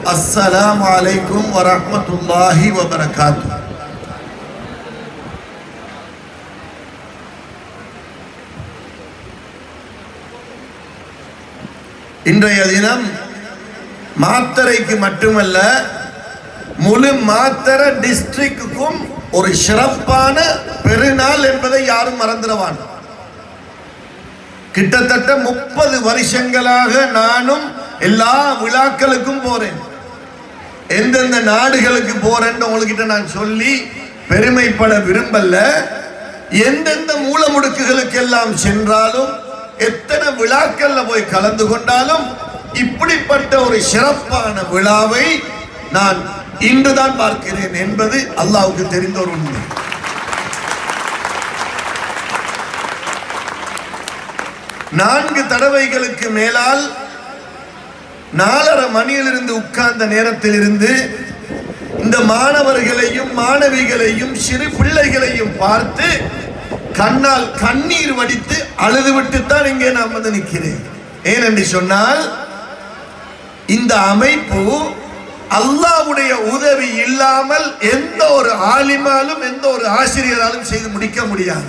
السلام عليكم ورحمة الله وبركاته இன்றைய தினம் மாத்தரைக்கு மட்டுமல்ல முழு மாத்தர டிஸ்ட்ரிக்டுக்கும் ஒரு சிறப்பான பெருநாள் என்பதை யாரும் மறந்துடவான் கிட்டத்தட்ட முப்பது வருஷங்களாக நானும் எல்லா விழாக்களுக்கும் போறேன் எந்தெந்த நாடுகளுக்கு போறேன்னு உங்ககிட்ட நான் சொல்லி பெருமைப்பட விரும்பல எந்தெந்த மூலமுடுக்குகளுக்கு எல்லாம் சென்றாலும் எத்தனை விழாக்கள்ல போய் கலந்து கொண்டாலும் இப்படிப்பட்ட ஒரு சிறப்பான விழாவை நான் இன்றுதான் பார்க்கிறேன் என்பது அல்லாவுக்கு தெரிந்த ஒரு உண்மை நான்கு தடவைகளுக்கு மேலால் நாலரை மணியிலிருந்து உட்கார்ந்த நேரத்தில் இருந்து இந்த மாணவர்களையும் மாணவிகளையும் சிறு பிள்ளைகளையும் பார்த்து கண்ணால் கண்ணீர் வடித்து அழுதுவிட்டு தான் இங்கே நான் வந்து நிற்கிறேன் ஏனென்று சொன்னால் இந்த அமைப்பு அல்லாவுடைய உதவி இல்லாமல் எந்த ஒரு ஆலிமாலும் எந்த ஒரு ஆசிரியராலும் செய்து முடிக்க முடியாது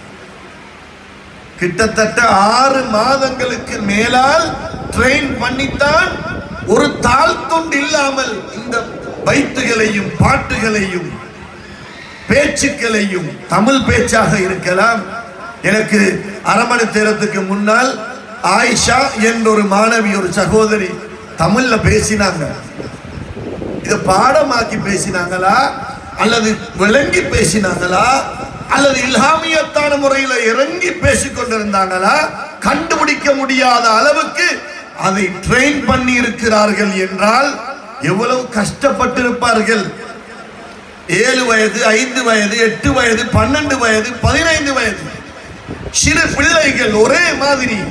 கிட்டத்தட்ட ஆறு மாதங்களுக்கு மேலால் ட்ரெயின் பண்ணித்தான் ஒரு தாழ் துண்டு இல்லாமல் இந்த பைத்துகளையும் பாட்டுகளையும் பேச்சுக்களையும் தமிழ் பேச்சாக இருக்கலாம் எனக்கு அரமணி தேரத்துக்கு முன்னால் ஆயிஷா என்ற ஒரு மாணவி ஒரு சகோதரி தமிழ்ல பேசினாங்க இதை பாடமாக்கி பேசினாங்களா அல்லது விளங்கி பேசினாங்களா அல்லது இல்ஹாமியத்தான முறையில் இறங்கி பேசிக் கொண்டிருந்தாங்களா கண்டுபிடிக்க முடியாத அளவுக்கு அதை ட்ரெயின் பண்ணி இருக்கிறார்கள் என்றால் எவ்வளவு கஷ்டப்பட்டிருப்பார்கள் ஏழு வயது ஐந்து வயது எட்டு வயது பன்னெண்டு வயது பதினைந்து வயது சிறு பிள்ளைகள் ஒரே மாதிரி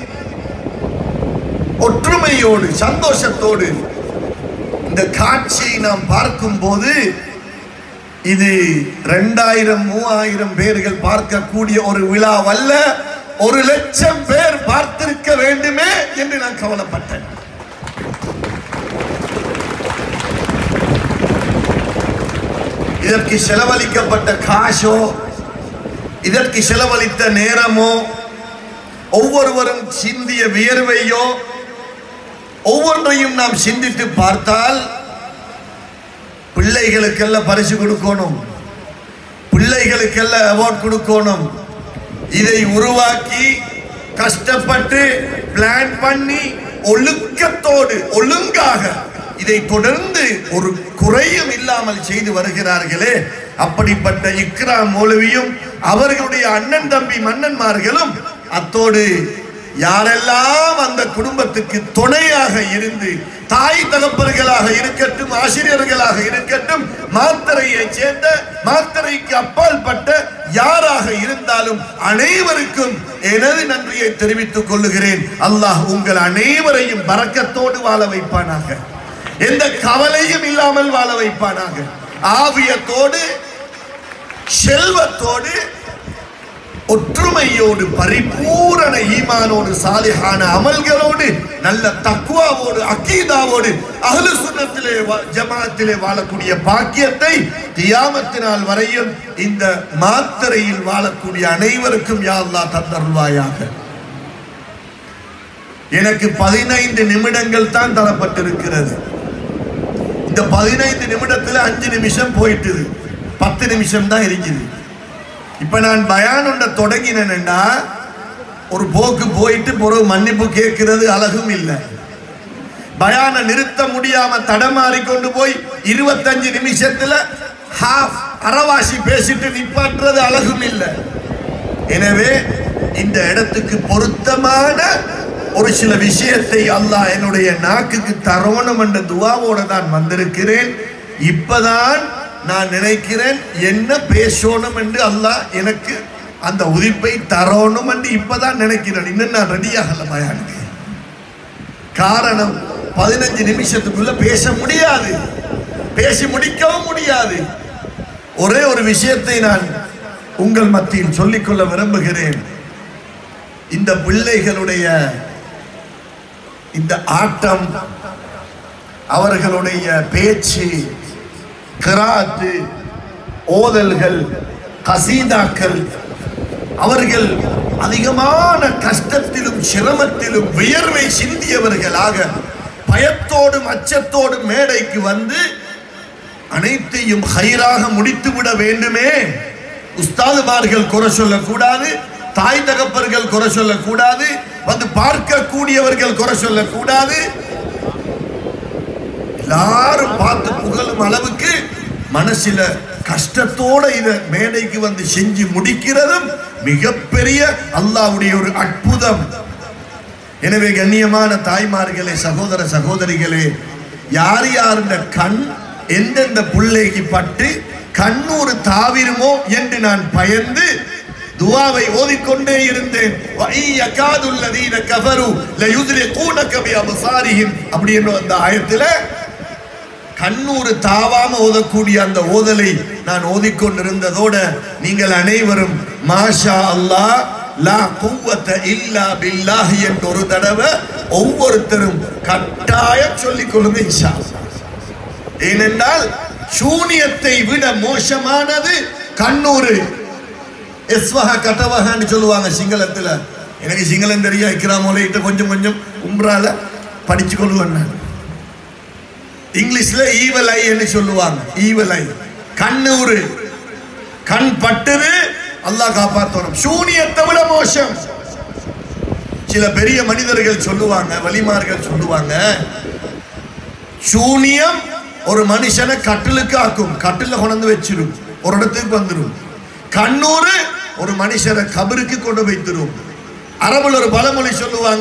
ஒற்றுமையோடு சந்தோஷத்தோடு இந்த காட்சியை நாம் பார்க்கும் போது இது ரெண்டாயிரம் மூவாயிரம் பேர்கள் பார்க்கக்கூடிய ஒரு விழாவல்ல ஒரு லட்சம் பேர் பார்த்திருக்க வேண்டுமே என்று நான் கவலைப்பட்டேன் இதற்கு செலவழிக்கப்பட்ட காசோ இதற்கு செலவழித்த நேரமோ ஒவ்வொருவரும் சிந்திய வியர்வையோ ஒவ்வொன்றையும் நாம் சிந்தித்து பார்த்தால் பிள்ளைகளுக்கெல்லாம் பரிசு கொடுக்கணும் பிள்ளைகளுக்கெல்லாம் அவார்ட் கொடுக்கணும் இதை உருவாக்கி கஷ்டப்பட்டு பிளான் பண்ணி ஒழுக்கத்தோடு ஒழுங்காக இதை தொடர்ந்து ஒரு குறையும் இல்லாமல் செய்து வருகிறார்களே அப்படிப்பட்ட இக்ராம் மௌலவியும் அவர்களுடைய அண்ணன் தம்பி மன்னன்மார்களும் அத்தோடு யாரெல்லாம் அந்த குடும்பத்துக்கு துணையாக இருந்து தாய் தகப்பர்களாக இருக்கட்டும் ஆசிரியர்களாக இருக்கட்டும் மாத்தரையை சேர்ந்த மாத்தரைக்கு அப்பால் பட்ட யாராக இருந்தாலும் அனைவருக்கும் எனது நன்றியை தெரிவித்துக் கொள்ளுகிறேன் அல்லாஹ் உங்கள் அனைவரையும் பறக்கத்தோடு வாழ வைப்பானாக எந்த கவலையும் இல்லாமல் வாழ வைப்பானாக ஆவியத்தோடு செல்வத்தோடு ஒற்றுமையோடு பரிபூரண ஈமானோடு சாலிஹான அமல்களோடு நல்ல தக்குவாவோடு அக்கீதாவோடு அஹ்லு சுன்னத்திலே வா- ஜமாத்திலே வாழக்கூடிய பாக்கியத்தை தியாமத்தினால் வரையும் இந்த மாத்தரையில் வாழக்கூடிய அனைவருக்கும் யா அல்லாஹ் தந்தருள்வாயாக எனக்கு பதினைந்து நிமிடங்கள் தான் தரப்பட்டிருக்கிறது இந்த பதினைந்து நிமிடத்துல அஞ்சு நிமிஷம் போயிட்டுது பத்து நிமிஷம் தான் இருக்குது இப்ப நான் பயான் ஒன்றை தொடங்கினேன்னா ஒரு போக்கு போயிட்டு பிறகு மன்னிப்பு கேட்கிறது அழகும் இல்லை பயான நிறுத்த முடியாம தடமாறி கொண்டு போய் இருபத்தஞ்சு நிமிஷத்துல ஹாஃப் அறவாசி பேசிட்டு நிப்பாட்டுறது அழகும் இல்லை எனவே இந்த இடத்துக்கு பொருத்தமான ஒரு சில விஷயத்தை அல்லாஹ் என்னுடைய நாக்குக்கு தரோணும் என்ற துவாவோட தான் வந்திருக்கிறேன் இப்பதான் நான் நினைக்கிறேன் என்ன பேசணும் என்று அல்லாஹ் எனக்கு அந்த உதிப்பை தரோணும் என்று இப்பதான் நினைக்கிறேன் இன்னும் நான் ரெடியாகல பயானுக்கு காரணம் பதினஞ்சு நிமிஷத்துக்குள்ள பேச முடியாது பேசி முடிக்கவும் முடியாது ஒரே ஒரு விஷயத்தை நான் உங்கள் மத்தியில் சொல்லிக்கொள்ள விரும்புகிறேன் இந்த பிள்ளைகளுடைய இந்த ஆட்டம் அவர்களுடைய பேச்சு கிராத்து ஓதல்கள் கசீதாக்கள் அவர்கள் அதிகமான கஷ்டத்திலும் சிரமத்திலும் வியர்வை சிந்தியவர்களாக பயத்தோடும் அச்சத்தோடும் மேடைக்கு வந்து அனைத்தையும் ஹைராக முடித்துவிட வேண்டுமே உஸ்தாதுமார்கள் குறை சொல்லக்கூடாது தாய் தகப்பர்கள் குறை சொல்லக்கூடாது வந்து பார்க்கக்கூடியவர்கள் குறை சொல்லக்கூடாது எல்லாரும் பார்த்து புகழும் அளவுக்கு மனசுல கஷ்டத்தோட இத மேடைக்கு வந்து செஞ்சு முடிக்கிறதும் மிகப்பெரிய அல்லாஹ்வுடைய ஒரு அற்புதம் எனவே கண்ணியமான தாய்மார்களே சகோதர சகோதரிகளே யார் யார் இந்த கண் எந்தெந்த பிள்ளைக்கு பட்டு கண்ணூறு தாவிருமோ என்று நான் பயந்து துவாவை ஓதிக்கொண்டே இருந்தேன் وَإِنْ يَكَادُ الَّذِينَ كَفَرُوا لَيُزْلِقُونَكَ بِأَبْصَارِهِمْ அப்படின்னு அந்த ஆயத்துல கண்ணூறு தாவாம ஓதக்கூடிய அந்த ஓதலை நான் ஓதிக்கொண்டிருந்ததோட நீங்கள் அனைவரும் மாஷா அல்லாஹ் லா குவத்த இல்லா பில்லாஹி என்ற ஒரு தடவை ஒவ்வொருத்தரும் கட்டாயம் சொல்லிக் கொள்ளுங்க இன்ஷா அல்லாஹ். ஏனென்றால் சூனியத்தை விட மோசமானது கண்ணூறு எஸ்வஹ கட்டவஹன்னு சொல்லுவாங்க சிங்களத்துல எனக்கு சிங்களம் தெரியும் இக்கிராமோலையிட்ட கொஞ்சம் கொஞ்சம் உம்ரால படிச்சு கொள்வேன் நான் இங்கிலீஷ்ல ஈவல் ஐ என்று சொல்லுவாங்க ஈவல் ஐ கண்ணூறு கண் பட்டுது அல்லாஹ் காப்பாத்தணும் சூனியத்தை விட மோசம் சில பெரிய மனிதர்கள் சொல்லுவாங்க வலிமார்கள் சொல்லுவாங்க சூனியம் ஒரு மனுஷனை கட்டிலுக்கு ஆக்கும் கட்டில கொண்டு வச்சிரும் ஒரு இடத்துக்கு வந்துடும் கண்ணூறு ஒரு மனுஷனை கபருக்கு கொண்டு வைத்திரும் அரபுல ஒரு பழமொழி சொல்லுவாங்க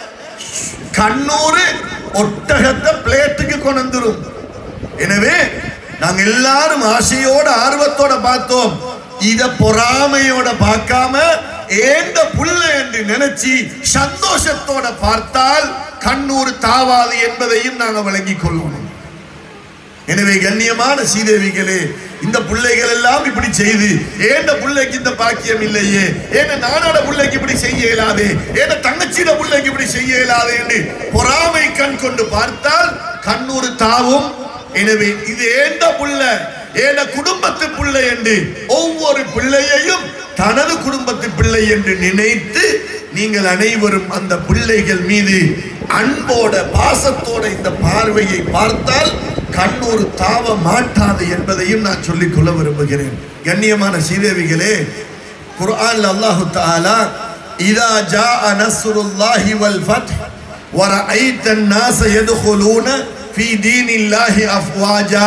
கண்ணூறு ஒட்டகத்தை பிளேட்டுக்கு கொண்டு வந்துரும் எனவே நாங்க எல்லாரும் ஆசையோட ஆர்வத்தோட பார்த்தோம் இத பொறாமையோட பார்க்காம ஏந்த புள்ள என்று நினைச்சு சந்தோஷத்தோட பார்த்தால் கண்ணூர் தாவாது என்பதையும் நாங்க விளங்கிக் கொள்ளணும் எனவே கண்ணியமான சீதேவிகளே இந்த பிள்ளைகள் எல்லாம் இப்படி செய்து ஏண்ட பிள்ளைக்கு இந்த பாக்கியம் இல்லையே ஏன நானோட பிள்ளைக்கு இப்படி செய்ய இயலாதே ஏன தங்கச்சியோட பிள்ளைக்கு இப்படி செய்ய இயலாதே என்று பொறாமை கண் கொண்டு பார்த்தால் கண்ணூர் தாவும் எனவே இது ஏண்ட புள்ள ஏன குடும்பத்து பிள்ளை என்று ஒவ்வொரு பிள்ளையையும் தனது குடும்பத்து பிள்ளை என்று நினைத்து நீங்கள் அனைவரும் அந்த பிள்ளைகள் மீது அன்போட பாசத்தோட இந்த பார்வையை பார்த்தால் கண்ணூர் தாவ மாட்டாது என்பதையும் நான் சொல்லிக் கொள்ள விரும்புகிறேன் கண்ணியமான சீதேவிகளே குர்ஆன்ல அல்லாஹு தஆலா இதா ஜாஅ நஸ்ருல்லாஹி வல் ஃபத்ஹ் ورأيت الناس يدخلون في دين الله أفواجا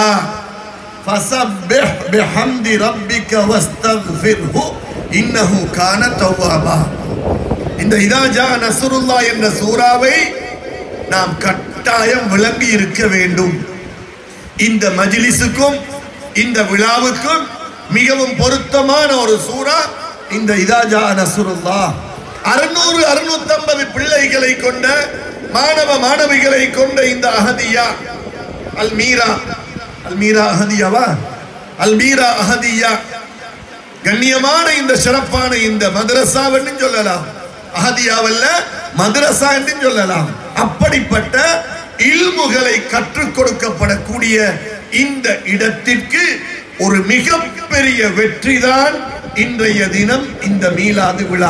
فسبح بحمد ربك واستغفره إنه كان توابا இந்த இதாஜா நசுருல்லா என்ற சூறாவை நாம் கட்டாயம் விளங்கி இருக்க வேண்டும் இந்த மஜ்லிஸுக்கும் இந்த விழாவுக்கும் மிகவும் பொருத்தமான ஒரு சூறா இந்த இதாஜா நசுருல்லா அறுநூறு அறுநூத்தம்பது பிள்ளைகளை கொண்ட மாணவ மாணவிகளை கொண்ட இந்த அஹதியா அல் மீரா அல் மீரா அஹதியாவா அல் மீரா அஹதியா கண்ணியமான இந்த சிறப்பான இந்த மதரசாவன்னு சொல்லலாம் அஹதியாவல்ல மதரசா என்று சொல்லலாம் அப்படிப்பட்ட இல்முகளை கற்றுக் கொடுக்கப்படக்கூடிய இந்த இடத்திற்கு ஒரு மிகப்பெரிய வெற்றிதான் இன்றைய தினம் இந்த மீலாது விழா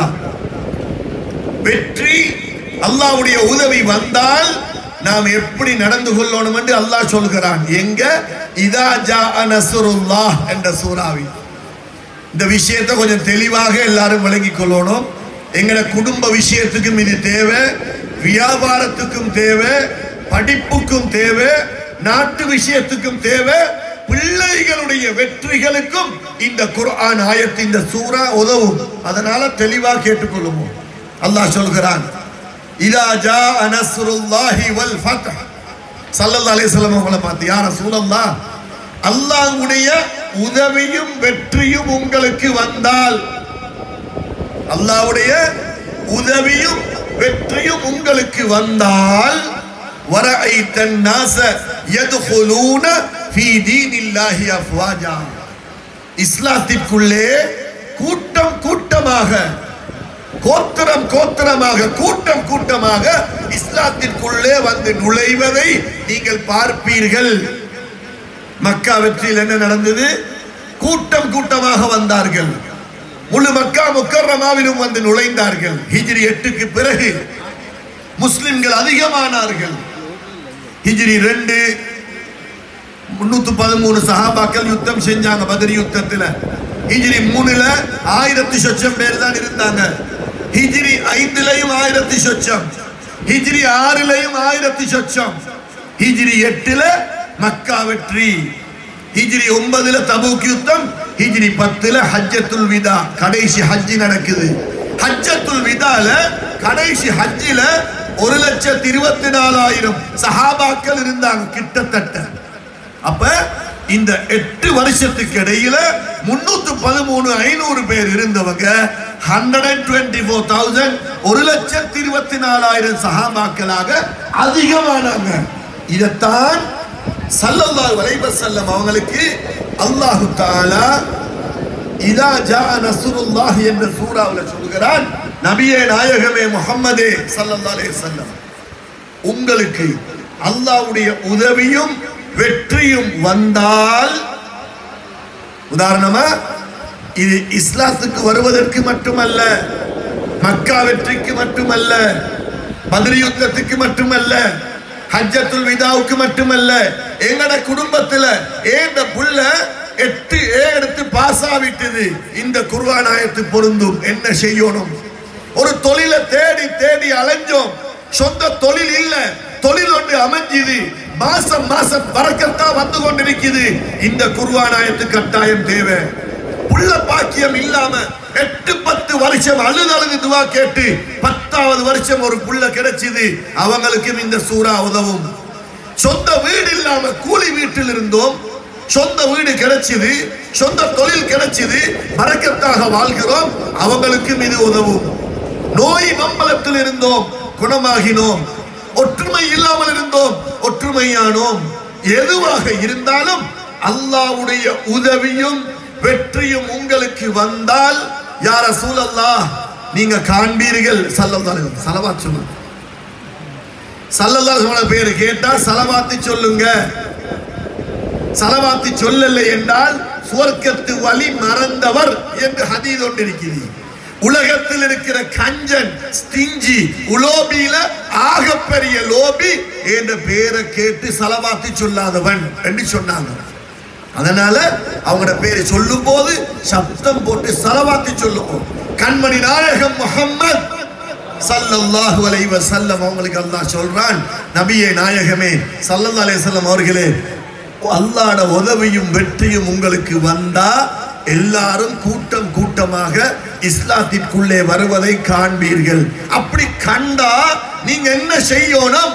வெற்றி அல்லாஹ்வுடைய உதவி வந்தால் நாம் எப்படி நடந்து கொள்ளணும் என்று அல்லாஹ் சொல்கிறான் எங்க இதா ஜா நஸ்ருல்லாஹ் என்ற சூறாவில் இந்த விஷயத்தை கொஞ்சம் தெளிவாக எல்லாரும் விளங்கிக் கொள்ளணும் எங்கட குடும்ப விஷயத்துக்கும் இது தேவை வியாபாரத்துக்கும் தேவை படிப்புக்கும் தேவை நாட்டு விஷயத்துக்கும் தேவை பிள்ளைகளுடைய வெற்றிகளுக்கும் இந்த குர்ஆன் ஆயத்து இந்த சூரா உதவும் அதனால தெளிவா கேட்டுக்கொள்ளுவோம் அல்லாஹ் சொல்கிறான் இதா ஜா நஸ்ருல்லாஹி வல் ஃபத்ஹ் ஸல்லல்லாஹு அலைஹி வஸல்லம் அவங்களை பார்த்து யா ரசூலல்லாஹ் அல்லாஹ்வுடைய உதவியும் வெற்றியும் உங்களுக்கு வந்தால் அல்லாஹ்வுடைய உதவியும் வெற்றியும் உங்களுக்கு வந்தால் வரஐத்த الناس يدخلون في دين الله افواجا இஸ்லாத்திற்குள்ளே கூட்டம் கூட்டமாக கோத்திரம் கோத்திரமாக கூட்டம் கூட்டமாக இஸ்லாத்திற்குள்ளே வந்து நுழைவதை நீங்கள் பார்ப்பீர்கள் மக்கா வெற்றியில் என்ன நடந்தது கூட்டம் கூட்டமாக வந்தார்கள் முழு மக்கா முக்கர்ரமாவிலும் வந்து நுழைந்தார்கள் ஹிஜ்ரி எட்டுக்கு பிறகு முஸ்லிம்கள் அதிகமானார்கள் ஹிஜ்ரி ரெண்டு முன்னூத்தி பதிமூணு சஹாபாக்கள் யுத்தம் செஞ்சாங்க பத்ரி யுத்தத்துல ஹிஜ்ரி மூணுல ஆயிரத்தி சொச்சம் பேர் தான் இருந்தாங்க ஹிஜ்ரி ஐந்துலயும் ஆயிரத்தி சொச்சம் ஹிஜ்ரி ஆறுலயும் ஆயிரத்தி சொச்சம் ஹிஜ்ரி எட்டுல மக்கா வெற்றி ஹிஜ்ரி ஒன்பதுல தபூக் யுத்தம் ஹிஜ்ரி பத்துல ஹஜ்ஜத்துல் விதா கடைசி ஹஜ்ஜி நடக்குது ஹஜ்ஜத்துல் விதால கடைசி ஹஜ்ஜில ஒரு லட்சத்தி இருபத்தி நாலாயிரம் சஹாபாக்கள் இருந்தாங்க கிட்டத்தட்ட அப்ப இந்த எட்டு வருஷத்துக்கு இடையில முன்னூத்தி பதிமூணு ஐநூறு பேர் இருந்தவங்க hundred and twenty four thousand ஒரு லட்சத்தி இருபத்தி நாலாயிரம் சஹாபாக்களாக அதிகமானாங்க இதைத்தான் சல்லல்லாஹு அலைஹி வஸல்லம் அவங்களுக்கு அல்லாஹு தஆலா இதா ஜா நஸ்ருல்லாஹ் என்ற சூறாவுல சொல்கிறான் நபியே நாயகமே முஹம்மதே ஸல்லல்லாஹு அலைஹி வஸல்லம் உங்களுக்கு அல்லாஹ்வுடைய உதவியும் வெற்றியும் வந்தால் உதாரணமா இது இஸ்லாத்துக்கு வருவதற்கு மட்டுமல்ல மக்கா வெற்றிக்கு மட்டுமல்ல பத்ரி யுத்தத்துக்கு மட்டுமல்ல ஹஜ்ஜத்துல் விதாவுக்கு மட்டுமல்ல எங்கட குடும்பத்துல ஏந்த புள்ள எட்டு ஏ எடுத்து பாஸ் ஆவிட்டது இந்த குர்ஆன் ஆயத்து பொருந்தும் என்ன செய்யணும் ஒரு தொழிலை தேடி தேடி அலைஞ்சோம் சொந்த தொழில் இல்ல தொழில் ஒன்று அமைஞ்சுது மாசம் மாசம் பறக்கத்தான் வந்து கொண்டிருக்குது இந்த குர்வானாயத்து கட்டாயம் தேவை புள்ள பாக்கியம் இல்லாம எட்டு பத்து வருஷம் அழுது அழுது துவா கேட்டு பத்தாவது வருஷம் ஒரு புள்ள கிடைச்சது அவங்களுக்கும் இந்த சூறா உதவும் சொந்த வீடு இல்லாம கூலி வீட்டில் இருந்தோம் சொந்த வீடு கிடைச்சது சொந்த தொழில் கிடைச்சது பறக்கத்தாக வாழ்கிறோம் அவங்களுக்கும் இது உதவும் நோய் மம்பலத்தில் இருந்தோம் குணமாகினோம் ஒற்றுமை இல்லாமல் இருந்தோம் ஒற்றுமையானோம் எதுவாக இருந்தாலும் அல்லாஹ்வுடைய உதவியும் வெற்றியும் உங்களுக்கு வந்தால் யார சூழல்லா நீங்க காண்பீர்கள் சல்லல்லாஹு சலவாத் சொல்லுங்க சல்லல்லாஹு அலைஹி பேரு கேட்டா சலவாத்தி சொல்லுங்க சலவாத்தி சொல்லலை என்றால் சுவர்க்கத்து வழி மறந்தவர் என்று ஹதீஸ் ஒன்று இருக்கிறது உலகத்தில் இருக்கிற கஞ்சன் ஸ்டிஞ்சி உலோபியில ஆகப்பெரிய லோபி என்ற பேரை கேட்டு சலவாத்தி சொல்லாதவன் என்று சொன்னாங்க அதனால அவங்களோட பேரை சொல்லும் போது சப்தம் போட்டு சலவாத்தி சொல்லுவோம் கண்மணி நாயகம் முகம்மது சல்லல்லாஹு அலைஹி வஸல்லம் அவங்களுக்கு அல்லாஹ் சொல்றான் நபியே நாயகமே சல்லல்லாஹு அலைஹி வஸல்லம் அவர்களே அல்லாஹ்ட உதவியும் வெற்றியும் உங்களுக்கு வந்தா எல்லாரும் கூட்டம் கூட்டமாக இஸ்லாத்திற்குள்ளே வருவதை காண்பீர்கள் அப்படி கண்டா நீங்க என்ன செய்யணும்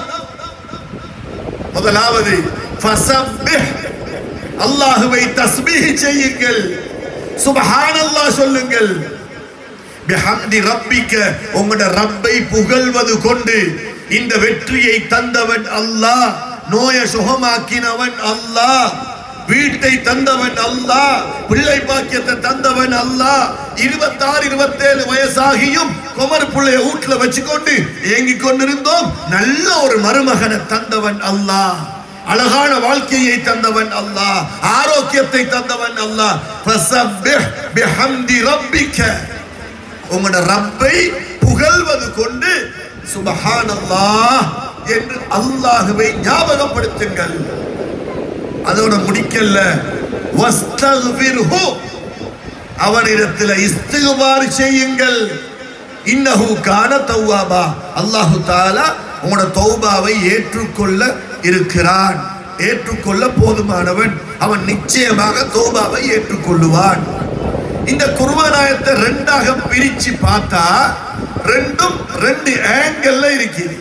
முதலாவது ஃபஸப்பிஹ் அல்லாஹுவை தஸ்பீஹ் செய்யுங்கள் சுப்ஹானல்லாஹ் சொல்லுங்கள் பிஹம்தி ரப்பிக்க உங்களோட ரப்பை புகழ்வது கொண்டு இந்த வெற்றியை தந்தவன் அல்லாஹ் நோயை சுகமாக்கினவன் அல்லாஹ் வீட்டை தந்தவன் அல்லாஹ் பிள்ளை பாக்கியத்தை தந்தவன் அல்லாஹ் இருபத்தாறு இருபத்தேழு வயசாகியும் குமர் பிள்ளைய வீட்டுல வச்சுக்கொண்டு ஏங்கிக் கொண்டிருந்தோம் நல்ல ஒரு மருமகனை தந்தவன் அல்லாஹ் அழகான வாழ்க்கையை தந்தவன் அல்லாஹ் ஆரோக்கியத்தை தந்தவன் அல்லாஹ் ஃபஸப்பிஹ் பிஹம்தி ரப்பிக்க உங்களோட ரப்பை புகழ்வது கொண்டு சுபஹானல்லாஹ் என்று அல்லாஹுவை ஞாபகப்படுத்துங்கள் அதோட முடிக்கல வஸ்தக்ஃபிர்ஹு அவனிடத்தில் இஸ்திக்பார் செய்யுங்கள் இன்னஹு கான தவ்வாபா அல்லாஹு தாலா உங்களோட தௌபாவை ஏற்றுக்கொள்ள இருக்கிறான் ஏற்றுக்கொள்ள போதுமானவன் அவன் நிச்சயமாக தௌபாவை ஏற்றுக்கொள்ளுவான் இந்த குர்பானாயத்தை ரெண்டாக பிரிச்சு பார்த்தா ரெண்டும் ரெண்டு ஆங்கிள் இருக்குது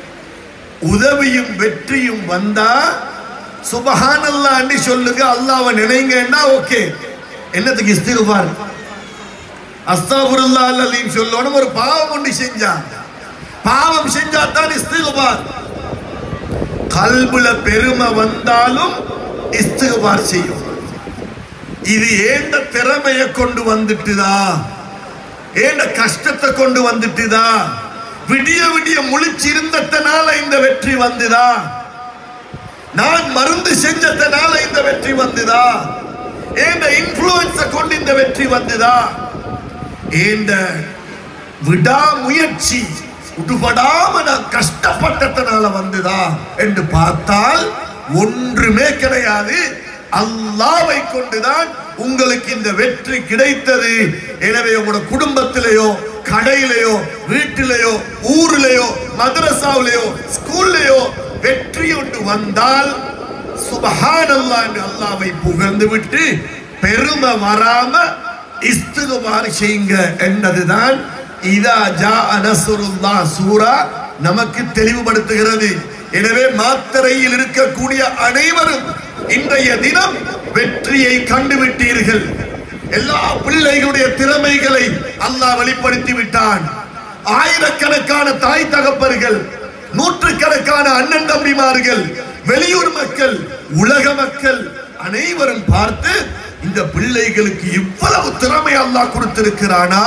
உதவியும் வெற்றியும் வந்தா சுபஹானல்லான்னு சொல்லுங்க அல்லாஹ்வை நினைங்கன்னா ஓகே என்னத்துக்கு இஸ்திகுபார் அஸ்தாபுருல்லா அல்லலின்னு சொல்லணும் ஒரு பாவம் ஒன்று செஞ்சான் பாவம் செஞ்சா தான் இஸ்திகுபார் கல்புல பெருமை வந்தாலும் இஸ்திகுபார் செய்யும் இது ஏந்த திறமையை கொண்டு வந்துட்டுதா ஏண்ட கஷ்டத்தை கொண்டு வந்துட்டுதா விடிய விடிய முழிச்சிருந்ததனால இந்த வெற்றி வந்துதா நான் மருந்து செஞ்சதனால இந்த வெற்றி வந்துதா ஏண்ட இன்ஃப்ளூயன்ஸ கொண்டு இந்த வெற்றி வந்துதா ஏண்ட விடாமுயற்சி விடுபடாம நான் கஷ்டப்பட்டதனால வந்துதா என்று பார்த்தால் ஒன்றுமே கிடையாது அல்லாவை கொண்டுதான் உங்களுக்கு இந்த வெற்றி கிடைத்தது எனவே உங்களோட குடும்பத்திலேயோ கடையிலேயோ வீட்டிலேயோ ஊரிலேயோ மதரசாவிலேயோ ஸ்கூல்லையோ வெற்றி ஒன்று வந்தால் சுபஹானல்லாஹ் என்று அல்லாவை புகழ்ந்து விட்டு பெருமை வராம இஸ்திகுபார் செய்யுங்க என்பதுதான் இதா ஜா அனசுருல்லா சூரா நமக்கு தெளிவுபடுத்துகிறது எனவே மாத்தரையில் இருக்கக்கூடிய அனைவரும் இன்றைய தினம் வெற்றியை கண்டுவிட்டீர்கள் எல்லா பிள்ளைகளுடைய திறமைகளை அல்லாஹ் வெளிப்படுத்தி விட்டான் ஆயிரக்கணக்கான தாய் தகப்பர்கள் நூற்றுக்கணக்கான அண்ணன் தம்பிமார்கள் வெளியூர் மக்கள் உலக மக்கள் அனைவரும் பார்த்து இந்த பிள்ளைகளுக்கு இவ்வளவு திறமை அல்லாஹ் கொடுத்திருக்கிறானா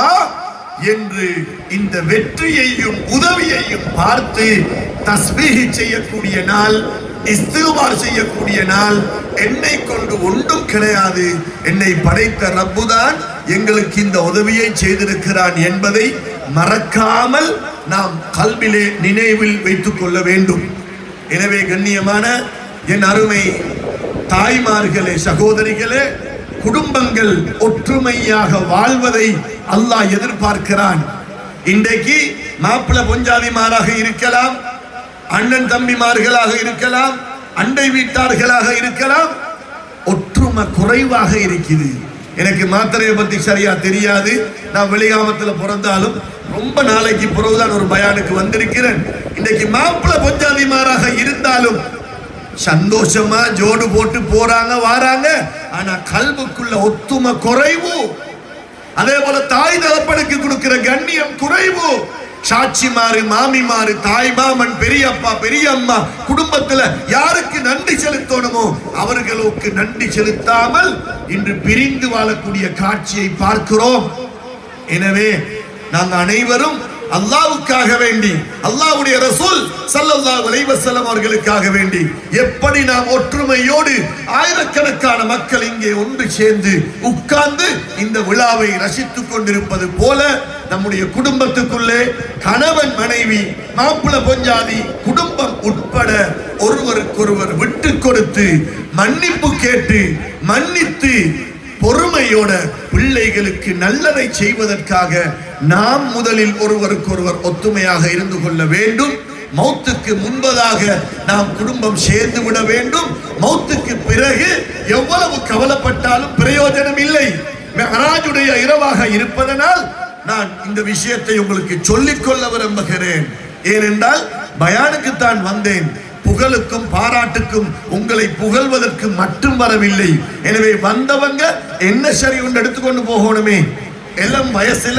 என்று இந்த வெற்றியையும் உதவியையும் பார்த்து தஸ்பீஹி செய்யக்கூடிய நாள் இஸ்திகுபார் செய்யக்கூடிய நாள் என்னை கொண்டு ஒன்றும் கிடையாது என்னை படைத்த ரப்புதான் எங்களுக்கு இந்த உதவியை செய்திருக்கிறான் என்பதை மறக்காமல் நாம் கல்விலே நினைவில் வைத்துக் கொள்ள வேண்டும் எனவே கண்ணியமான என் அருமை தாய்மார்களே சகோதரிகளே குடும்பங்கள் ஒற்றுமையாக வாழ்வதை அல்லாஹ் எதிர்பார்க்கிறான் இன்றைக்கு மாப்பிள்ளை பொஞ்சாதிமாராக இருக்கலாம் அண்ணன் தம்பிமார்களாக இருக்கலாம் அண்டை வீட்டார்களாக இருக்கலாம் ஒற்றுமை குறைவாக இருக்குது எனக்கு மாத்திரையை பத்தி சரியா தெரியாது நான் வெளிகாமத்துல பிறந்தாலும் ரொம்ப நாளைக்கு பிறகுதான் ஒரு பயானுக்கு வந்திருக்கிறேன் இன்னைக்கு மாப்பிள்ளை பொஞ்சாதிமாராக இருந்தாலும் சந்தோஷமா ஜோடு போட்டு போறாங்க வாராங்க ஆனா கல்வுக்குள்ள ஒத்துமை குறைவு அதே போல தாய் தகப்பனுக்கு கொடுக்கிற கண்ணியம் குறைவு சாட்சிமாறு மாமிமாறு தாய் மாமன் பெரியப்பா பெரியம்மா குடும்பத்துல யாருக்கு நன்றி செலுத்தணுமோ அவர்களுக்கு நன்றி செலுத்தாமல் இன்று பிரிந்து வாழக்கூடிய காட்சியை பார்க்கிறோம் எனவே நாங்கள் அனைவரும் அல்லாவுக்காக வேண்டி அல்லாஹ்வுடைய ரசூல் ஸல்லல்லாஹு அலைஹி வஸல்லம் அவர்களுக்காக வேண்டி எப்படி நாம் ஒற்றுமையோடு ஆயிரக்கணக்கான மக்கள் இங்கே ஒன்று சேர்ந்து உட்கார்ந்து இந்த விழாவை ரசித்துக் கொண்டிருப்பது போல நம்முடைய குடும்பத்துக்குள்ளே கணவன் மனைவி மாப்பிள பொஞ்சாதி குடும்பம் உட்பட ஒருவருக்கொருவர் விட்டு கொடுத்து மன்னிப்பு கேட்டு மன்னித்து பொறுமையோட பிள்ளைகளுக்கு நல்லதை செய்வதற்காக நாம் முதலில் ஒருவருக்கொருவர் ஒத்துமையாக இருந்து கொள்ள வேண்டும் மௌத்துக்கு முன்பதாக நாம் குடும்பம் சேர்ந்து விட வேண்டும் மௌத்துக்கு பிறகு எவ்வளவு கவலைப்பட்டாலும் பிரயோஜனம் இல்லை மெஹராஜுடைய இரவாக இருப்பதனால் நான் இந்த விஷயத்தை உங்களுக்கு சொல்லிக் கொள்ள விரும்புகிறேன் ஏனென்றால் பயானுக்குத்தான் வந்தேன் புகழுக்கும் பாராட்டுக்கும் உங்களை புகழ்வதற்கு மட்டும் வரவில்லை எனவே வந்தவங்க என்ன சரி ஒன்று எடுத்துக்கொண்டு போகணுமே இளம் வயசுல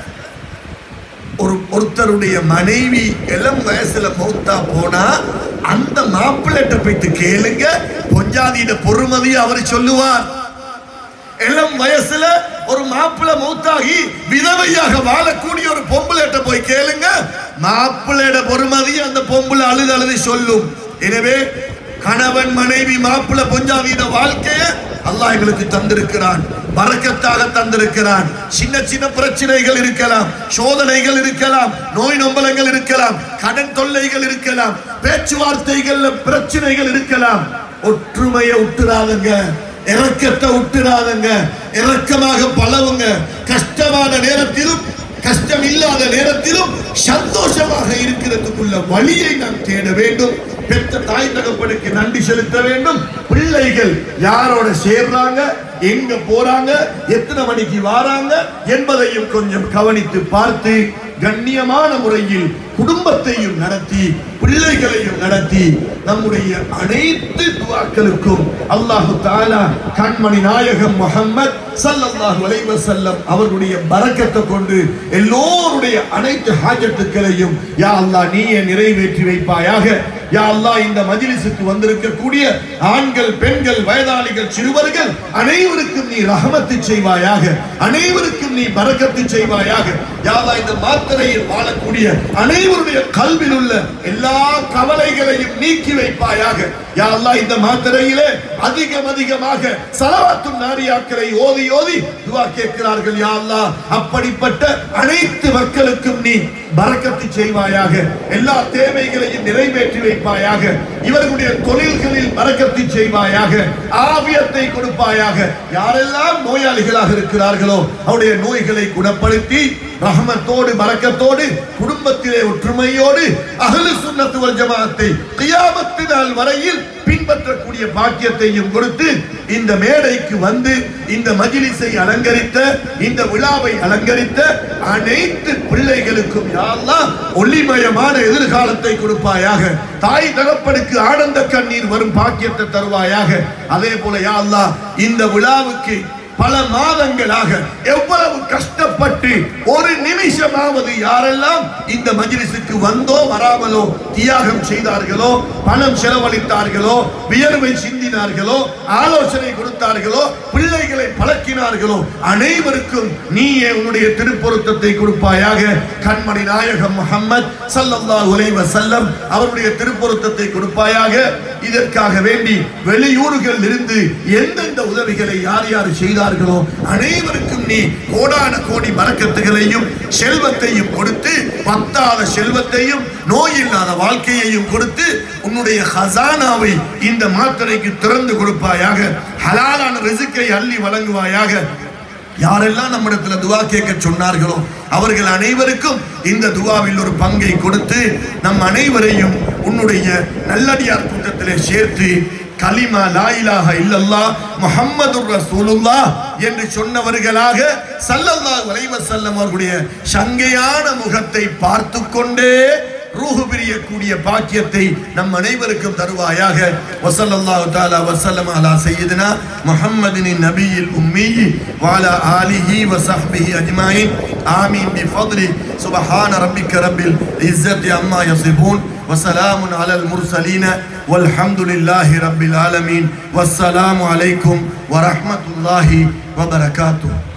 ஒரு ஒருத்தருடைய மனைவி இளம் வயசுல மௌத்தா போனா அந்த மாப்பிள்ளைட்ட போயிட்டு கேளுங்க பொஞ்சாதியிட பொறுமதியை அவர் சொல்லுவார் இளம் வயசுல ஒரு மாப்பிள்ளை மௌத்தாகி விதவையாக வாழக்கூடிய ஒரு பொம்பளைட்ட போய் கேளுங்க மாப்பிள்ளையோட பொறுமதி அந்த பொம்பளை அழுது அழுது சொல்லும் எனவே கணவன் மனைவி மாப்பிள்ளை பொஞ்சாதியிட வாழ்க்கைய அல்லாஹ் எங்களுக்கு தந்திருக்கிறான் பறக்கத்தாக தந்திருக்கிறான் சின்ன சின்ன பிரச்சனைகள் இருக்கலாம் சோதனைகள் இருக்கலாம் நோய் நொம்பலங்கள் இருக்கலாம் கடன் தொல்லைகள் இருக்கலாம் பேச்சுவார்த்தைகள்ல பிரச்சனைகள் இருக்கலாம் ஒற்றுமையை விட்டுறாதுங்க இறக்கத்தை விட்டுறாதுங்க இறக்கமாக பழவுங்க கஷ்டமான நேரத்திலும் கஷ்டம் இல்லாத நேரத்திலும் சந்தோஷமாக இருக்கிறதுக்குள்ள வழியை நாம் தேட வேண்டும் பெற்ற தாய் தகப்பனுக்கு நன்றி செலுத்த வேண்டும் பிள்ளைகள் யாரோட சேர்றாங்க எங்க போறாங்க எத்தனை மணிக்கு வாராங்க என்பதையும் கொஞ்சம் கவனித்து பார்த்து கண்ணியமான முறையில் குடும்பத்தையும் நடத்தி பிள்ளைகளையும் நடத்தி நம்முடைய அனைத்து துவாக்களுக்கும் அல்லாஹு தாலா கண்மணி நாயகம் முஹம்மத் ஸல்லல்லாஹு அலைஹி வஸல்லம் அவர்களுடைய பரக்கத்தை கொண்டு எல்லோருடைய அனைத்து ஹாஜத்துக்களையும் யா அல்லாஹ் நீயே நிறைவேற்றி வைப்பாயாக யா அல்லாஹ் இந்த மஜ்லிஸுக்கு வந்திருக்கக்கூடிய ஆண்கள் பெண்கள் வயதாளிகள் சிறுவர்கள் அனைவருக்கும் நீ ரஹமத்து செய்வாயாக அனைவருக்கும் நீ பரக்கத்து செய்வாயாக யா அல்லாஹ் இந்த மாத்திரையில் வாழக்கூடிய அனைவருடைய கல்வியில் உள்ள எல்லா கவலைகளையும் நீக்கி வைப்பாயாக யா அல்லாஹ் இந்த மாத்திரையிலே அதிகம் அதிகமாக சலவாத்து நாரியாக்களை ஓதி ஓதி துவா கேட்கிறார்கள் யா அல்லாஹ் அப்படிப்பட்ட அனைத்து மக்களுக்கும் நீ பரக்கத்து செய்வாயாக எல்லா தேவைகளையும் நிறைவேற்றி வைப்பாயாக இவர்களுடைய தொழில்களில் பரக்கத்து செய்வாயாக ஆவியத்தை கொடுப்பாயாக யாரெல்லாம் நோயாளிகளாக இருக்கிறார்களோ அவருடைய நோய்களை குணப்படுத்தி ரஹமத்தோடு பரக்கத்தோடு குடும்பத்திலே ஒற்றுமையோடு அகலு சுன்னத்து வல் ஜமாஅத்தை கியாமத்து நாள் வரையில் பின்பற்றக்கூடிய பாக்கியத்தையும் கொடுத்து இந்த மேடைக்கு வந்து இந்த மஜிலிஸை அலங்கரித்த இந்த விழாவை அலங்கரித்த அனைத்து பிள்ளைகளுக்கும் யாரெல்லாம் ஒளிமயமான எதிர்காலத்தை கொடுப்பாயாக தாய் தகப்பனுக்கு ஆனந்த கண்ணீர் வரும் பாக்கியத்தை தருவாயாக அதே போல யா அல்லாஹ் இந்த விழாவுக்கு பல மாதங்களாக எவ்வளவு கஷ்டப்பட்டு ஒரு நிமிஷமாவது யாரெல்லாம் இந்த மஜ்லிஸுக்கு வந்தோ வராமலோ தியாகம் செய்தார்களோ பணம் செலவழித்தார்களோ வியர்வை சிந்தினார்களோ ஆலோசனை கொடுத்தார்களோ பிள்ளைகளை பழக்கினார்களோ அனைவருக்கும் நீயே உன்னுடைய திருப்பொருத்தத்தை கொடுப்பாயாக கண்மணி நாயகம் முஹம்மத் ஸல்லல்லாஹு அலைஹி வஸல்லம் அவருடைய திருப்பொருத்தத்தை கொடுப்பாயாக இதற்காக வேண்டி வெளியூர்கள் இருந்து எந்தெந்த உதவிகளை யார் யார் செய்தார்களோ அனைவருக்கும் நீ கோடான கோடி மறக்கத்துகளையும் செல்வத்தையும் கொடுத்து பத்தாத செல்வத்தையும் நோய் இல்லாத வாழ்க்கையையும் கொடுத்து உன்னுடைய ஹசானாவை இந்த மாத்திரைக்கு திறந்து கொடுப்பாயாக ஹலாலான ரிசுக்கை அள்ளி வழங்குவாயாக யாரெல்லாம் நம்மிடத்துல துவா கேட்க சொன்னார்களோ அவர்கள் அனைவருக்கும் இந்த துவாவில் ஒரு பங்கை கொடுத்து நம் அனைவரையும் உன்னுடைய நல்லடியார் கூட்டத்திலே சேர்த்து கலிமா லா இலாஹ இல்லல்லாஹ் முஹம்மதுர் ரசூலுல்லாஹ் என்று சொன்னவர்களாக ஸல்லல்லாஹு அலைஹி வஸல்லம் அவர்களுடைய சங்கையான முகத்தை பார்த்து கொண்டே ரூஹு பிரியக்கூடிய பாக்கியத்தை நம் அனைவருக்கும் தருவாயாக வசல்லல்லாஹு தஆலா வஸல்லம் அலா சய்யிதினா முஹம்மதின் நபியில் உம்மி வஅலா ஆலிஹி வஸஹ்பிஹி அஜ்மாயின் ஆமீன் பிஃضل சுப்ஹான ரப்பிக்க ரப்பில் இஸ்ஸத்தி அம்மா யசிஃபூன் وسلام على المرسلين والحمد لله رب العالمين والسلام عليكم ورحمة الله وبركاته